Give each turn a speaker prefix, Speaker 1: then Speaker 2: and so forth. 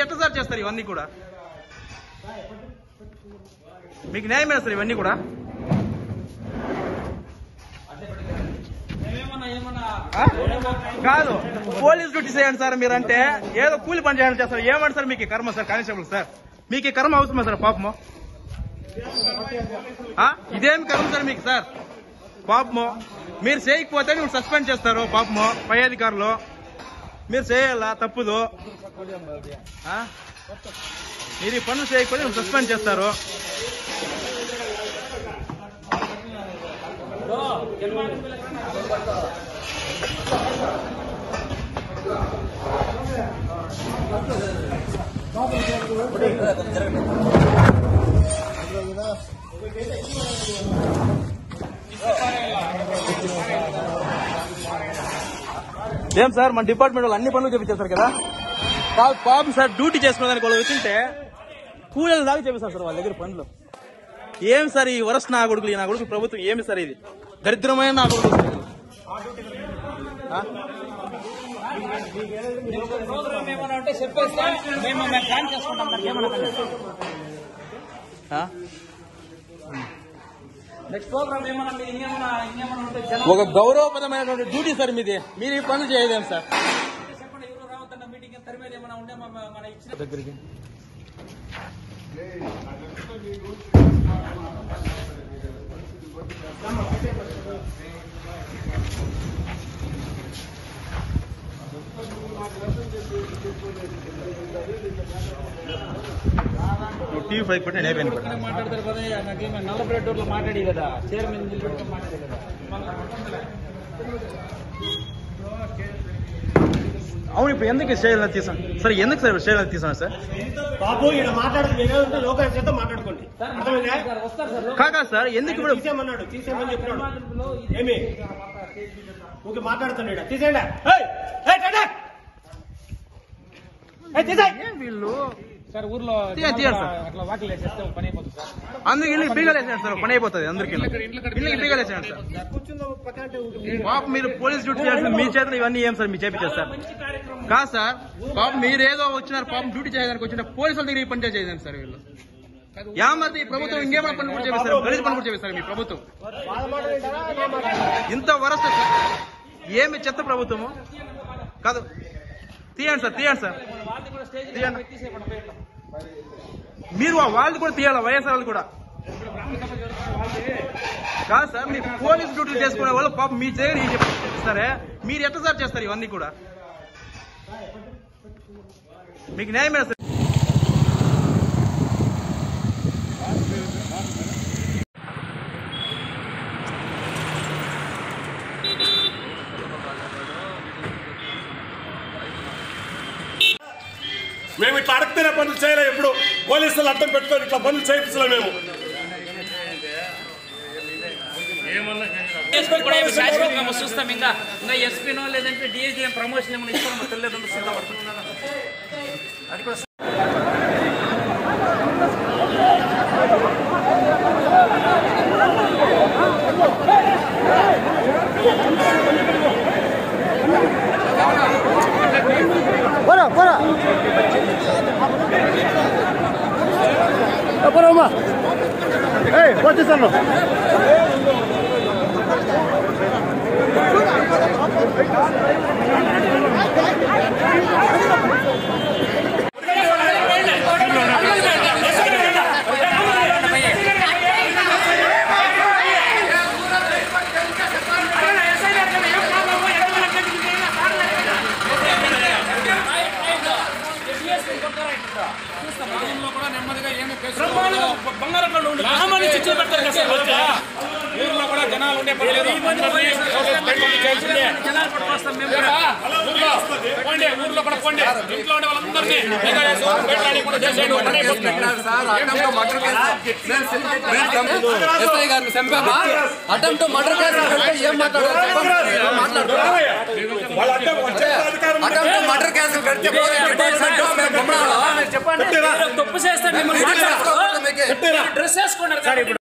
Speaker 1: ఎట్లా సార్ చేస్తారు ఇవన్నీ కూడా మీకు న్యాయమేనా సార్ ఇవన్నీ కూడా ఆ? కాదు పోలీస్ డ్యూటీ చేయండి సార్ మీరంటే ఏదో కూలి పని చేయాలని చేస్తారు ఏమంటారు సార్ మీకు ఈ కర్మ సార్ కానిస్టేబుల్ సార్ మీకు ఈ కర్మ అవసరమా సార్ పాపము ఆ? ఇదేమి కర్మ సార్ మీకు సార్ పాపము మీరు చేయకపోతే మీరు సస్పెండ్ చేస్తారు పాపము పై అధికారులు మీరు చేయాలా తప్పుదు ఆ? మీరు ఈ పనులు చేయకపోతే మీరు సస్పెండ్ చేస్తారు ఏం సార్ మన డిపార్ట్మెంట్ వాళ్ళు అన్ని పనులు చేపించేస్తారు కదా పా- పాపం సార్ డ్యూటీ చేసుకునేదానికి వాళ్ళు వచ్చింటే కూలీలు దాకా చేపిస్తారు సార్ వాళ్ళ దగ్గర పనులు ఏం సార్ ఈ వరస్ నా కొడుకులు ఈ నా కొడుకు ప్రభుత్వం ఏమి సార్ ఇది దరిద్రమైన నా కొడుకులు సార్ ఇది. ఆ?
Speaker 2: ప్రోగ్రామ్ ఏమైనా ఉంటే చెప్పేస్తే మేము మేము ప్లాన్ చేసుకుంటాం నాకు ఏమన్నా
Speaker 1: ఆ?
Speaker 2: నెక్స్ట్ ప్రోగ్రామ్ ఏమైనా మీరు ఇంకేమైనా ఇంకేమైనా ఉంటే జనం
Speaker 1: ఒక గౌరవప్రదమైనటువంటి డ్యూటీ సార్ మీది మీరు ఈ పనులు చేయలేం సార్
Speaker 2: చెప్పండి ఎవరు రావద్దన్న మీటింగ్ తరిమేది ఏమైనా ఉంటే మన మన ఇచ్చిన
Speaker 1: దగ్గరికి టీవీ ఫైవ్ పెట్టి నేను అయిపోయింది
Speaker 2: పక్కనే మాట్లాడతారు కదా నాకేమో నల్లపల్లెటూరులో మాట్లాడి కదా చైర్మన్ నిలబెట్టుకొని మాట్లాడి కదా
Speaker 1: అవును ఇప్పుడు ఎందుకు స్టేజ్ తీసాం సార్ ఎందుకు సార్ స్టేజ్ తీసాం సార్
Speaker 3: బాబు ఇక్కడ మాట్లాడదు ఏదో ఉంటే లోకాల చేత మాట్లాడుకోండి అర్థమైందా?
Speaker 2: సార్ వస్తారు సార్
Speaker 1: కాకా సార్ ఎందుకు ఇప్పుడు
Speaker 3: తీసేయమన్నాడు తీసేయమని చెప్పినాడు
Speaker 2: సమాజంలో ఇది-
Speaker 3: ఏమి ఊకే మాట్లాడుతున్నాడు ఈడ. తీసేయండి ఏయ్! ఏయ్, టెండర్! ఏయ్, తీసేయ్!
Speaker 1: ఏం వీళ్ళు
Speaker 2: సార్ ఊర్లో
Speaker 1: తీయ- తీయండి సార్.
Speaker 2: అట్లా వాకిలు వేసేస్తే పని అయిపోతుంది సార్
Speaker 1: అందరికి ఇల్లు పీగలేసాడు సార్ పని అయిపోతుంది అందరికి ఇల్లుకి పీగలేసాడు సార్
Speaker 3: కూర్చుందాం పక్కన అంటే ఊరికే
Speaker 1: పాప మీరు పోలీస్ డ్యూటీ చేయాల్సింది మీ చేతులు ఇవన్నీ ఏం సార్ మీరు చేపించారు సార్ కాదు సార్ పాపం మీరేదో వచ్చినారు పాపం డ్యూటీ చేయడానికి వచ్చిన పోలీసుల దగ్గర ఈ పని చేయదండి సార్ వీళ్ళు యామర్ది ఈ ప్రభుత్వం ఇంకేమైనా పని కూడా చేపిస్తారు గలీజ్ పని కూడా చేపిస్తారు మీ ప్రభుత్వం
Speaker 3: వాళ్ళ మాట వింటారా? నా మాట వింటారా?
Speaker 1: ఇంత వరస్ట్ ఏమి చెత్త ప్రభుత్వము కాదు తీయండి సార్ తీయండి సార్
Speaker 2: వాళ్ళని కూడా స్టేజ్
Speaker 1: తీయండి
Speaker 2: తీసేయకుండా పోయిట్లా
Speaker 1: మీరు ఆ వాళ్ళు కూడా తీయాలి వైఎస్ఆర్ వాళ్ళు కూడా కాదు సార్ మీరు పోలీస్ డ్యూటీలు చేసుకునే వాళ్ళు పాపం మీ దగ్గర ఈ సరే మీరు ఎట్లా సార్ చేస్తారు ఇవన్నీ కూడా మీకు న్యాయమేనా సార్
Speaker 4: మేము ఇట్లా అడగతేనే పనులు చేయలే ఎప్పుడు పోలీసులు అడ్డం పెట్టుకొని ఇట్లా పనులు చేయించలే మేము
Speaker 2: కూడా ఏమి శాశ్వతంగా చూస్తాం ఇంకా ఇంకా ఎస్పీనో లేదంటే డిఐజీ ప్రమోషన్ ఏమైనా ఇస్తామో తెలియదు సిద్ధపడుతున్నాం అది కూడా
Speaker 3: పోరా పోరా ఏ, పోరా అమ్మా ఏయ్ వచ్చేసాను
Speaker 4: ఊర్లో కూడా జనాలు ఉండే పని లేదు అందరినీ ఫోకస్ పెట్టుకొని చేయాల్సిందే.
Speaker 2: జనాలు పట్టుకొస్తాం మేము కూడా
Speaker 4: ఊర్లో పోండి ఊర్లో కూడా పోండి ఇంట్లో ఉండే వాళ్ళందరినీ నిఘా చేసి ఊరు బయట కూడా చేసేయండి పని అయిపోతుంది.
Speaker 5: ఎస్ఐ గారిని చంపామా అటెంప్ట్ మర్డర్ కేసు పెడితే ఏం మాట్లాడారు చెప్పండి. ఏం మాట్లాడతారు
Speaker 4: వాళ్ళ అడ్డం వచ్చే అధికారం ఉంటే
Speaker 5: అటెంప్ట్ మర్డర్ కేసు పెడితే పోలీస్ డిపార్ట్మెంట్ మేము గమనాలా?
Speaker 2: చెప్పండి తప్పు చేస్తే మిమ్మల్ని
Speaker 5: ఇది చేసుకోకూడదు మీకే.
Speaker 2: డ్రెస్ వేసుకున్నారు